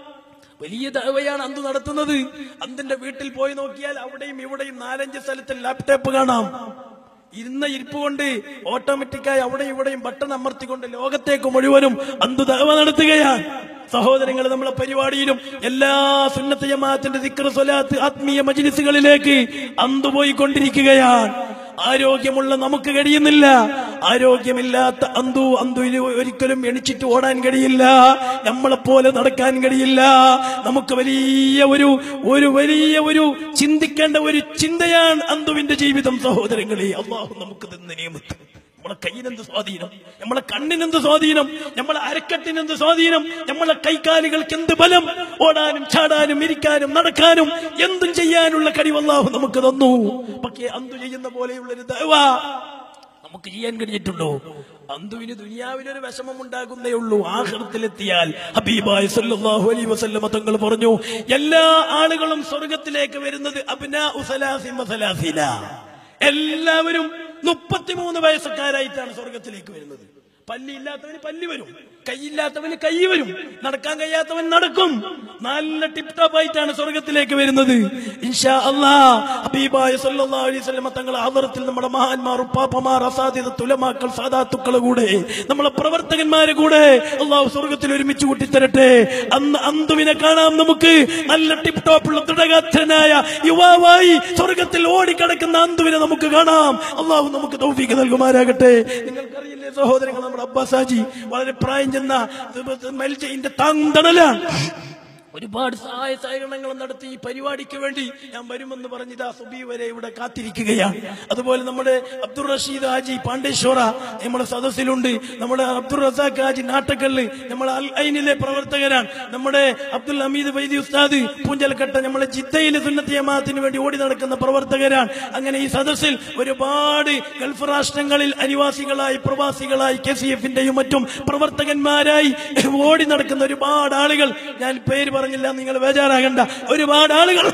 വലിയ ദഅവയാണ് അന്ത് നടത്തുന്നത് അന്തിന്റെ വീട്ടിൽ പോയി നോക്കിയാൽ അവിടെയും ഇവിടെയും നാലഞ്ച് സ്ഥലത്ത് ലാപ്ടോപ്പ് കാണാം ഇരുന്ന ഇരിപ്പ് കൊണ്ട് ഓട്ടോമാറ്റിക്കായി അവിടെയും ഇവിടെയും ബട്ടൺ അമർത്തിക്കൊണ്ട് ലോകത്തേക്ക് മുഴുവനും അന്തു ദഅവ നടത്തുകയാണ് സഹോദരങ്ങൾ നമ്മളെ പരിപാടിയിലും എല്ലാ സുന്നത്ത് ജമാഅത്തിന്റെ ദിക്ർ സ്വലാത്ത് ആത്മീയ മജ്ലിസുകളിലേക്ക് അന്തു പോയിക്കൊണ്ടിരിക്കുകയാണ് ആരോഗ്യമുള്ള നമുക്ക് കഴിയുന്നില്ല ആരോഗ്യമില്ലാത്ത അന്തു അന്തുവിന് ഒരിക്കലും എണിച്ചിട്ട് ഓടാൻ കഴിയില്ല നമ്മളെ പോലെ നടക്കാൻ കഴിയില്ല നമുക്ക് വലിയ ഒരു ഒരു വലിയ ഒരു ചിന്തിക്കേണ്ട ഒരു ചിന്തയാണ് അന്തുവിന്റെ ജീവിതം സഹോദരങ്ങളെ അള്ളാഹു നമുക്ക് തന്ന നിയമത്ത് നമ്മളെ കയ്യിനെന്ത് സ്വാധീനം നമ്മളെ കണ്ണിനെന്ത് സ്വാധീനം നമ്മളെ അരക്കെട്ടിനെന്ത് സ്വാധീനം നമ്മളെ കൈകാലുകൾക്ക് എന്ത് ബലം ഓടാനും ചാടാനും ഇരിക്കാനും നടക്കാനും എന്തും ചെയ്യാനുള്ള കഴിവ് അല്ലാഹു നമുക്ക് തന്നു പക്ഷേ അന്തു ചെയ്യുന്ന പോലെയുള്ള ഒരു ദൈവ നമുക്ക് ചെയ്യാൻ കഴിഞ്ഞിട്ടുണ്ടോ അന്തുവിന് ദുനിയാവിനൊരു വിഷമം ഉണ്ടാകുന്നേ ഉള്ളൂ ആഹൃത്തിലെത്തിയാൽ ഹബീബായ സല്ലല്ലാഹു അലൈഹി വസല്ലമ തങ്ങൾ പറഞ്ഞു എല്ലാ ആളുകളും സ്വർഗത്തിലേക്ക് വരുന്നത് അബ്നാ ഉസലാസിൻ വസലാസിന എല്ലാവരും മുപ്പത്തിമൂന്ന് വയസ്സക്കാരായിട്ടാണ് സ്വർഗത്തിലേക്ക് വരുന്നത് പല്ലില്ലാത്തവന് പല്ലി വരും കൈയില്ലാത്തവന് കൈ വരും നടക്കാൻ കഴിയാത്തവൻ നടക്കും നല്ല ടിപ് ടോപ്പ് ആയിട്ടാണ് സ്വർഗത്തിലേക്ക് വരുന്നത് ഇൻഷാ അല്ലാ ഹബീബായ സല്ലല്ലാഹു അലൈഹി വസല്ലമ തങ്ങളെ ആദരത്തിൽ നമ്മുടെ മഹാന്മാർ ഉപ്പാപ്പമാർ അസാധ്യത തുലമാക്കൾ സാദാത്തുക്കളെ കൂടെ നമ്മളെ പ്രവർത്തകന്മാരെ കൂടെ അള്ളാഹു സ്വർഗത്തിൽ ഒരുമിച്ച് കൂട്ടിത്തരട്ടെ അന്ന് അന്തുവിനെ കാണാം നമുക്ക് നല്ല ടിപ് ടോപ്പുള്ള ദൃഢഗാത്രനായ യുവാവായി സ്വർഗത്തിൽ ഓടിക്കിടക്കുന്ന അന്തുവിനെ നമുക്ക് കാണാം അള്ളാഹു നമുക്ക് തൗഫീക്ക് നൽകുമാരാകട്ടെ നിങ്ങൾക്കറിയില്ലേ സഹോദരങ്ങൾ നമ്മുടെ അബ്ബാസാജി വളരെ പ്രായം ചെന്ന മൽജയിന്റെ താന്തണലാണ് ഒരുപാട് സഹായ സഹകരണങ്ങൾ നടത്തി ഈ പരിപാടിക്ക് വേണ്ടി ഞാൻ വരുമെന്ന് പറഞ്ഞിതാ സുബി വരെ ഇവിടെ കാത്തിരിക്കുകയാണ് അതുപോലെ നമ്മുടെ അബ്ദുൾ റഷീദ് ഹാജി പാണ്ഡേശ്വര നമ്മുടെ സദസ്സിലുണ്ട് നമ്മുടെ അബ്ദുൾ റസാഖ് ഹാജി നാട്ടക്കല്ല് നമ്മുടെ അൽ ഐനിലെ പ്രവർത്തകരാണ് നമ്മുടെ അബ്ദുൽ ഹമീദ് വൈദ്യ ഉസ്താദ് പൂഞ്ചൽക്കട്ട നമ്മുടെ ജിദ്ദയിലെ സുന്നത്തി ജമാഅത്തിന് വേണ്ടി ഓടി നടക്കുന്ന പ്രവർത്തകരാണ് അങ്ങനെ ഈ സദസ്സിൽ ഒരുപാട് ഗൾഫ് രാഷ്ട്രങ്ങളിൽ അനിവാസികളായി പ്രവാസികളായി കെ സി എഫിന്റെയും മറ്റും പ്രവർത്തകന്മാരായി ഓടി നടക്കുന്ന ഒരുപാട് ആളുകൾ ഞാൻ പേര് പറഞ്ഞില്ല നിങ്ങൾ ബേജാറാകണ്ട ഒരുപാട് ആളുകൾ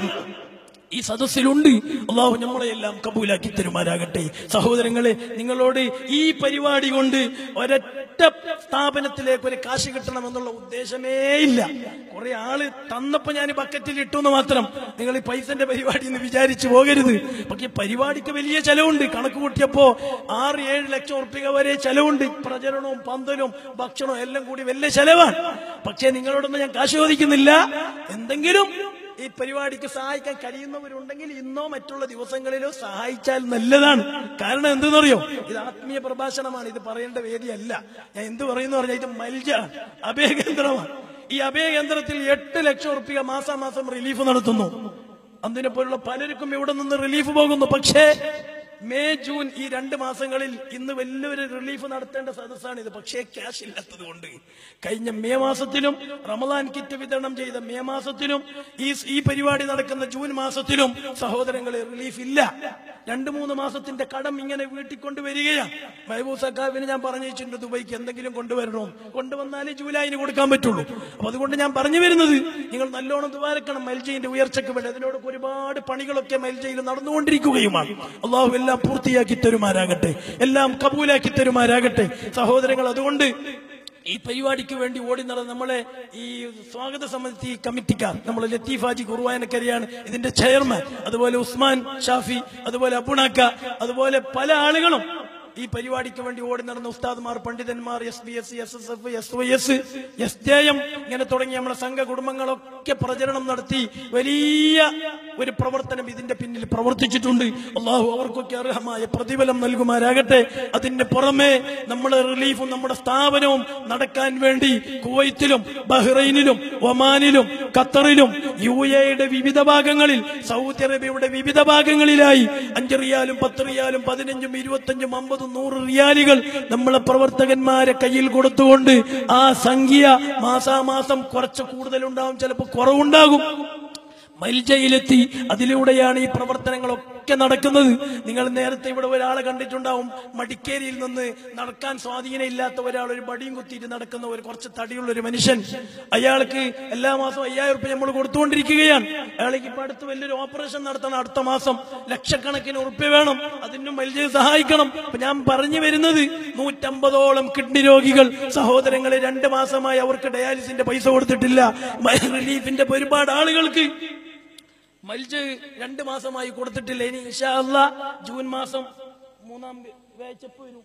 ഈ സദസ്സിലുണ്ട് അള്ളാഹു നമ്മളെല്ലാം കബൂലാക്കി തരുമാരാകട്ടെ സഹോദരങ്ങളെ നിങ്ങളോട് ഈ പരിപാടി കൊണ്ട് ഒരൊറ്റ സ്ഥാപനത്തിലേക്ക് ഒരു കാശ് കിട്ടണമെന്നുള്ള ഉദ്ദേശമേ ഇല്ല കുറെ ആള് തന്നപ്പോ ഞാൻ ബക്കറ്റിൽ ഇട്ടു എന്ന് മാത്രം നിങ്ങൾ ഈ പൈസന്റെ പരിപാടി എന്ന് വിചാരിച്ചു പോകരുത് പക്ഷെ പരിപാടിക്ക് വലിയ ചെലവുണ്ട് കണക്ക് കൂട്ടിയപ്പോ ആറ് ഏഴ് ലക്ഷം ഉറുപ്പിക വരെ ചെലവുണ്ട് പ്രചരണവും പന്തലും ഭക്ഷണവും എല്ലാം കൂടി വലിയ ചെലവാണ് പക്ഷേ നിങ്ങളോടൊന്നും ഞാൻ കാശ് ചോദിക്കുന്നില്ല എന്തെങ്കിലും ഈ പരിപാടിക്ക് സഹായിക്കാൻ കഴിയുന്നവരുണ്ടെങ്കിൽ ഇന്നോ മറ്റുള്ള ദിവസങ്ങളിലോ സഹായിച്ചാൽ നല്ലതാണ് കാരണം എന്തെന്നറിയോ ഇത് ആത്മീയ പ്രഭാഷണമാണ് ഇത് പറയേണ്ട വേദിയല്ല ഞാൻ എന്ത് പറയുന്നു പറഞ്ഞാൽ ഇത് മൽജാണ് അഭയകേന്ദ്രമാണ് ഈ അഭയകേന്ദ്രത്തിൽ എട്ട് ലക്ഷം റുപ്യ മാസാമാസം റിലീഫ് നടത്തുന്നു അതിനെ പോലുള്ള പലർക്കും ഇവിടെ നിന്ന് റിലീഫ് പോകുന്നു പക്ഷേ മെയ് ജൂൺ ഈ രണ്ട് മാസങ്ങളിൽ ഇന്ന് വലിയൊരു റിലീഫ് നടത്തേണ്ട സദസ്സാണ് ഇത് പക്ഷേ ക്യാഷ് ഇല്ലാത്തത് കൊണ്ട് കഴിഞ്ഞ മെയ് മാസത്തിലും റമദാൻ കിറ്റ് വിതരണം ചെയ്ത മെയ് മാസത്തിലും ഈ ഈ പരിപാടി നടക്കുന്ന ജൂൺ മാസത്തിലും സഹോദരങ്ങളെ റിലീഫ് ഇല്ല രണ്ട് മൂന്ന് മാസത്തിന്റെ കടം ഇങ്ങനെ വീട്ടിൽ കൊണ്ടുവരികയാണ് മഹബൂബ് സക്കാവിന് ഞാൻ പറഞ്ഞു വെച്ചിട്ടുണ്ട് ദുബൈക്ക് എന്തെങ്കിലും കൊണ്ടുവരണോ കൊണ്ടുവന്നാലേ ജൂലൈന് കൊടുക്കാൻ പറ്റുള്ളൂ അപ്പൊ അതുകൊണ്ട് ഞാൻ പറഞ്ഞു വരുന്നത് നിങ്ങൾ നല്ലോണം ദ്വാരക്കണം മൽജയിന്റെ ഉയർച്ചയ്ക്ക് വേണ്ടി അതിനോട് ഒരുപാട് പണികളൊക്കെ മൽജയിൽ നടന്നുകൊണ്ടിരിക്കുകയുമാണ് അള്ളാഹു എല്ലാം പൂർത്തിയാക്കി തരുമാരാകട്ടെ എല്ലാം കബൂലാക്കി തരുമാരാകട്ടെ സഹോദരങ്ങൾ അതുകൊണ്ട് ഈ പരിപാടിക്ക് വേണ്ടി ഓടി നടന്ന നമ്മളെ ഈ സ്വാഗത സമിതി കമ്മിറ്റിക്കാർ നമ്മളെ ലത്തീഫാജി കുറുവായനക്കരിയാണ് ഇതിന്റെ ചെയർമാൻ അതുപോലെ ഉസ്മാൻ ഷാഫി അതുപോലെ അബുണാക്ക അതുപോലെ പല ആളുകളും ഈ പരിപാടിക്ക് വേണ്ടി ഓടി നടന്ന ഉസ്താദ്മാർ പണ്ഡിതന്മാർ S B S S S F S Y S S J M ഇങ്ങനെ തുടങ്ങിയ നമ്മുടെ സംഘ കുടുംബങ്ങളൊക്കെ പ്രചരണം നടത്തി വലിയ ഒരു പ്രവർത്തനം ഇതിന്റെ പിന്നിൽ പ്രവർത്തിച്ചിട്ടുണ്ട് അള്ളാഹു അവർക്കൊക്കെ അർഹമായ പ്രതിഫലം നൽകുമാരാകട്ടെ അതിന്റെ പുറമെ നമ്മുടെ റിലീഫും നമ്മുടെ സ്ഥാപനവും നടക്കാൻ വേണ്ടി കുവൈത്തിലും ബഹ്റൈനിലും ഒമാനിലും ഖത്തറിലും യു എയുടെ വിവിധ ഭാഗങ്ങളിൽ സൗദി അറേബ്യയുടെ വിവിധ ഭാഗങ്ങളിലായി അഞ്ച് റിയാലും പത്ത് റിയാലും പതിനഞ്ചും ഇരുപത്തഞ്ചും അമ്പതും നൂറ് റിയാലുകൾ നമ്മളെ പ്രവർത്തകന്മാരെ കയ്യിൽ കൊടുത്തുകൊണ്ട് ആ സംഖ്യ മാസാമാസം കുറച്ച് കൂടുതലുണ്ടാവും ചിലപ്പോൾ കുറവുണ്ടാകും മൽജയിലെത്തി അതിലൂടെയാണ് ഈ പ്രവർത്തനങ്ങളൊക്കെ നടക്കുന്നത് നിങ്ങൾ നേരത്തെ ഇവിടെ ഒരാളെ കണ്ടിട്ടുണ്ടാവും മടിക്കേരിയിൽ നിന്ന് നടക്കാൻ സ്വാധീനമില്ലാത്ത ഒരാൾ ഒരു ബടിയും കുത്തിയിട്ട് നടക്കുന്ന ഒരു കുറച്ച് തടിയുള്ള ഒരു മനുഷ്യൻ അയാൾക്ക് എല്ലാ മാസവും അയ്യായിരം റുപ്യ നമ്മൾ കൊടുത്തുകൊണ്ടിരിക്കുകയാണ് അയാൾക്ക് ഇപ്പൊ അടുത്ത് വലിയൊരു ഓപ്പറേഷൻ നടത്തണം അടുത്ത മാസം ലക്ഷക്കണക്കിന് ഉറുപ്യ വേണം അതിനും മൽജയിൽ സഹായിക്കണം അപ്പൊ ഞാൻ പറഞ്ഞു വരുന്നത് നൂറ്റമ്പതോളം കിഡ്നി രോഗികൾ സഹോദരങ്ങളെ രണ്ട് മാസമായി അവർക്ക് ഡയാലിസിന്റെ പൈസ കൊടുത്തിട്ടില്ല റിലീഫിന്റെ ഒരുപാട് ആളുകൾക്ക് മൽജ് രണ്ട് മാസമായി കൊടുത്തിട്ടില്ല ഇനി ഇൻഷാ അല്ലാ ജൂൺ മാസം മൂന്നാം വേച്ചപ്പ് വരും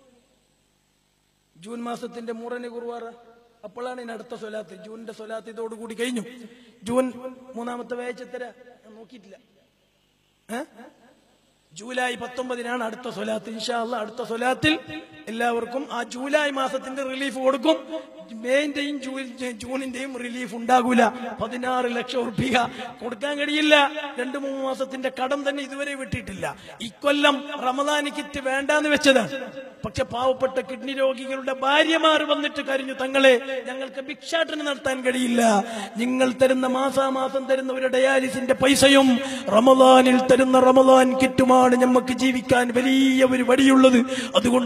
ജൂൻ മാസത്തിന്റെ മൂറന് കുറുവാറ അപ്പോഴാണ് ഇനി അടുത്ത സ്വലാത്ത് ജൂണിന്റെ സ്വലാത്ത് ഇതോടുകൂടി കഴിഞ്ഞു ജൂൺ മൂന്നാമത്തെ വേച്ചത്തര ഞാൻ നോക്കിയിട്ടില്ല ഏ? ജൂലൈ പത്തൊമ്പതിനാണ് അടുത്ത സ്വലാത്ത് ഇൻഷാ അല്ലാ അടുത്ത സ്വലാത്തിൽ എല്ലാവർക്കും ആ ജൂലൈ മാസത്തിന്റെ റിലീഫ് കൊടുക്കും മേന്റെയും ജൂണിന്റെയും റിലീഫ് ഉണ്ടാകൂല പതിനാറ് ലക്ഷം ഉറുപ്പിക കൊടുക്കാൻ കഴിയില്ല രണ്ടു മൂന്ന് മാസത്തിന്റെ കടം തന്നെ ഇതുവരെ വിട്ടിട്ടില്ല ഇക്കൊല്ലം റമദാൻ കിറ്റ് വേണ്ടാന്ന് വെച്ചതാണ് പക്ഷെ പാവപ്പെട്ട കിഡ്നി രോഗികളുടെ ഭാര്യമാർ വന്നിട്ട് കരിഞ്ഞു തങ്ങളെ ഞങ്ങൾക്ക് ഭിക്ഷാടനം നടത്താൻ കഴിയില്ല നിങ്ങൾ തരുന്ന മാസാമാസം തരുന്ന ഒരു ഡയാലിസിന്റെ പൈസയും റമദാനിൽ തരുന്ന റമദാൻ കിറ്റുമാണ് നമുക്ക് ജീവിക്കാൻ വലിയ ഒരു വഴിയുള്ളത് അതുകൊണ്ട് നിങ്ങൾ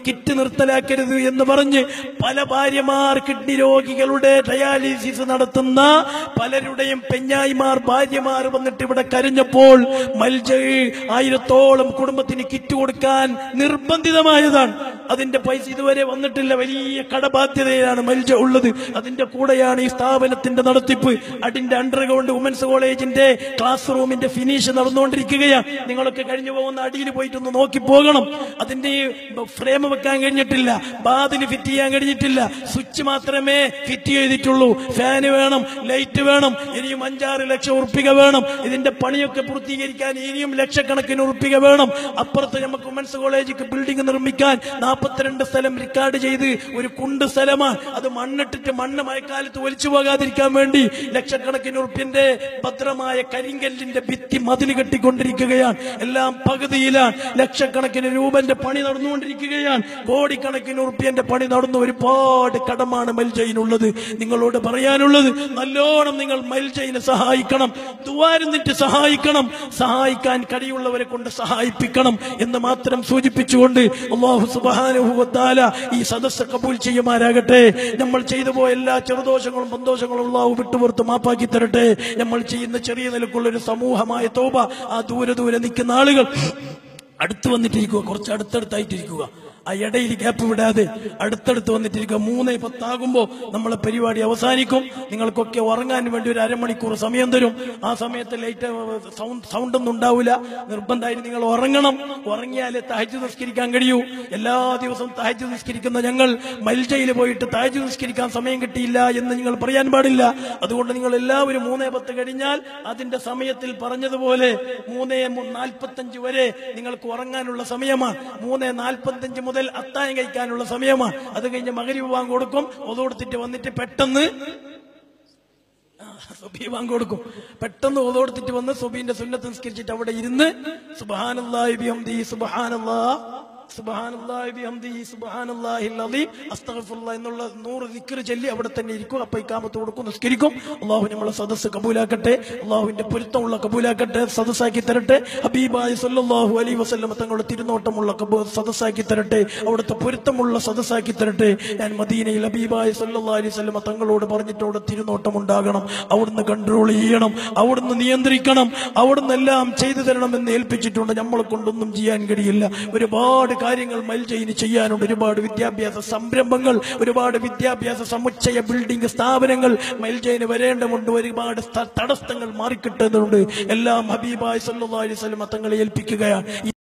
കിറ്റ് നിർത്തലാക്കരുത് എന്ന് പറഞ്ഞ് പല ഭാര്യമാർ കിഡ്നി രോഗികളുടെ ഡയാലിസിസ് നടത്തുന്ന പലരുടെയും പെഞ്ഞായിമാർ ഭാര്യമാർ വന്നിട്ട് ഇവിടെ കരഞ്ഞപ്പോൾ മൽജ ആയിരത്തോളം കുടുംബത്തിന് കിറ്റ് കൊടുക്കാൻ നിർബന്ധിതമായതാണ് അതിന്റെ പൈസ ഇതുവരെ വന്നിട്ടില്ല വലിയ കടബാധ്യതയാണ് മൽജ ഉള്ളത് അതിന്റെ കൂടെയാണ് ഈ സ്ഥാപനത്തിന്റെ നടത്തിപ്പ് അതിന്റെ അണ്ടർഗ്രൗണ്ട് വുമൻസ് കോളേജിന്റെ ക്ലാസ് റൂമിന്റെ ഫിനിഷ് നടന്നുകൊണ്ടിരിക്കുകയാണ് നിങ്ങളൊക്കെ കഴിഞ്ഞു പോകുന്ന അടിയിൽ പോയിട്ടൊന്ന് നോക്കി പോകണം അതിന്റെ ഫ്രെയിം വെക്കാൻ കഴിഞ്ഞിട്ടില്ല ബാതിൽ ഫിറ്റ് ചെയ്യാൻ കഴിഞ്ഞിട്ടില്ല സ്വിച്ച് മാത്രമേ ഫിറ്റ് ചെയ്തിട്ടുള്ളൂ ഫാന് വേണം ലൈറ്റ് വേണം ഇനിയും അഞ്ചാറ് ലക്ഷം ഉറുപ്പിക വേണം ഇതിന്റെ പണിയൊക്കെ പൂർത്തീകരിക്കാൻ ഇനിയും ലക്ഷക്കണക്കിന് ഉറുപ്പിക വേണം അപ്പുറത്ത് നമുക്ക് വുമൻസ് കോളേജിക്ക് ബിൽഡിംഗ് നിർമ്മിക്കാൻ നാൽപ്പത്തിരണ്ട് സ്ഥലം റിക്കാർഡ് ചെയ്ത് ഒരു കുണ്ട് സ്ഥലമാണ് അത് മണ്ണിട്ടിട്ട് മണ്ണ് മഴക്കാലത്ത് ഒലിച്ചു പോകാതിരിക്കാൻ വേണ്ടി ലക്ഷക്കണക്കിന് ഉറുപ്പ്യന്റെ ഭദ്രമായ കരിങ്കല്ലിന്റെ ഭിത്തി മതിൽ കെട്ടിക്കൊണ്ടിരിക്കുകയാണ് എല്ലാം പകുതിയിലാണ് ലക്ഷക്കണക്കിന് രൂപന്റെ പണി നടന്നുകൊണ്ടിരിക്കുകയാണ് കോടിക്കണക്കിന് ഉറുപ്പ്യന്റെ പണി നടന്നു ഒരുപാട് കടമാണ് മൽജയിനുള്ളത് നിങ്ങളോട് പറയാനുള്ളത് നല്ലോണം നിങ്ങൾ മൽജയിനെ സഹായിക്കണം തുവാരുന്നിട്ട് സഹായിക്കണം സഹായിക്കാൻ കഴിയുള്ളവരെ കൊണ്ട് സഹായിപ്പിക്കണം എന്ന് മാത്രം സൂചിപ്പിച്ചുകൊണ്ട് അള്ളാഹു സുബാനുഭവത്താല ഈ സദസ്സ് കബൂൽ ചെയ്യുമാരാകട്ടെ നമ്മൾ ചെയ്തു പോയ എല്ലാ ചെറുദോഷങ്ങളും സന്തോഷങ്ങളും അള്ളാഹു വിട്ടുപുറത്ത് മാപ്പാക്കി തരട്ടെ നമ്മൾ ചെയ്യുന്ന ചെറിയ നിലക്കുള്ള ഒരു സമൂഹമായ തോപ ആ ദൂരെ ദൂരെ നിൽക്കുന്ന ആളുകൾ അടുത്ത് വന്നിട്ടിരിക്കുക കുറച്ച് അടുത്തടുത്തായിട്ടിരിക്കുക ആ ഇടയിൽ ഗ്യാപ്പ് വിടാതെ അടുത്തടുത്ത് വന്നിട്ടിരിക്കുക മൂന്ന് പത്താകുമ്പോൾ നമ്മളെ പരിപാടി അവസാനിക്കും നിങ്ങൾക്കൊക്കെ ഉറങ്ങാൻ വേണ്ടി ഒരു അരമണിക്കൂർ സമയം തരും ആ സമയത്ത് ലൈറ്റ് സൗണ്ട് സൗണ്ട് ഒന്നും ഉണ്ടാവില്ല നിർബന്ധമായിട്ട് നിങ്ങൾ ഉറങ്ങണം ഉറങ്ങിയാലേ താജ് നിസ്കരിക്കാൻ കഴിയൂ എല്ലാ ദിവസവും താജ് നിസ്കരിക്കുന്ന ഞങ്ങൾ മൽജയിൽ പോയിട്ട് താജ് നിസ്കരിക്കാൻ സമയം കിട്ടിയില്ല എന്ന് നിങ്ങൾ പറയാൻ പാടില്ല അതുകൊണ്ട് നിങ്ങൾ എല്ലാവരും മൂന്നേ പത്ത് കഴിഞ്ഞാൽ അതിന്റെ സമയത്തിൽ പറഞ്ഞതുപോലെ മൂന്നേ നാൽപ്പത്തഞ്ച് വരെ നിങ്ങൾക്ക് ഉറങ്ങാനുള്ള സമയമാണ് മൂന്നേ നാൽപ്പത്തഞ്ച് മുതൽ അത്തായം കഴിക്കാനുള്ള സമയമാണ് അത് കഴിഞ്ഞ് മകരി വിവാഹം കൊടുക്കും ഒതുകൊടുത്തിട്ട് വന്നിട്ട് പെട്ടെന്ന് സുബി വാങ്ങി കൊടുക്കും പെട്ടെന്ന് ഓതോടുത്തിട്ട് വന്ന് സുബീന്റെ സുന്നത്ത് നിസ്കരിച്ചിട്ട് അവിടെ ഇരുന്ന് സുബഹാനല്ലാഹി ബിഹംദി സുബഹാനല്ലാ സുബഹാനല്ലാഹി ബിഹംദിഹി സുബ്ഹാനല്ലാഹിൽ അലീം അസ്തഗ്ഫിറുല്ലാഹ് എന്നുള്ള നൂറ് ദിക്ർ ചൊല്ലി അവിടെ തന്നെ ഇരിക്കും അപ്പൊ ഇക്കാമത്ത് കൊടുക്കും നിസ്കരിക്കും അള്ളാഹു നമ്മളെ സദസ്സ് കബൂലാക്കട്ടെ അള്ളാഹുവിന്റെ പൊരുത്തമുള്ള കബൂലാക്കട്ടെ സദസ്സാക്കി തരട്ടെ ഹബീബായി സല്ലല്ലാഹു അലൈഹി വസല്ലം തങ്ങളുടെ തിരുനോട്ടമുള്ള കബൂ സദസ്സാക്കി തരട്ടെ അവിടുത്തെ പൊരുത്തമുള്ള സദസ്സാക്കി തരട്ടെ ഞാൻ മദീനയിൽ ഹബീബായി സല്ലല്ലാഹു അലൈഹി വസല്ലം തങ്ങളോട് പറഞ്ഞിട്ട് അവിടെ തിരുനോട്ടം ഉണ്ടാകണം അവിടുന്ന് കൺട്രോൾ ചെയ്യണം അവിടുന്ന് നിയന്ത്രിക്കണം അവിടുന്ന് എല്ലാം ചെയ്തു തരണമെന്ന് ഏൽപ്പിച്ചിട്ടുണ്ട് നമ്മളെ കൊണ്ടൊന്നും ചെയ്യാൻ കഴിയില്ല ഒരുപാട് കാര്യങ്ങൾ മൽജയിന് ചെയ്യാനുണ്ട് ഒരുപാട് വിദ്യാഭ്യാസ സംരംഭങ്ങൾ ഒരുപാട് വിദ്യാഭ്യാസ സമുച്ചയ ബിൽഡിംഗ് സ്ഥാപനങ്ങൾ മൽജയിന് വരേണ്ടതുണ്ട് ഒരുപാട് സ്ഥ- തടസ്സങ്ങൾ മാറിക്കിട്ടുന്നുണ്ട് എല്ലാം ഹബീബായ് സല്ലല്ലാഹു അലൈഹി വസല്ലം തങ്ങളെ ഏൽപ്പിക്കുകയാണ്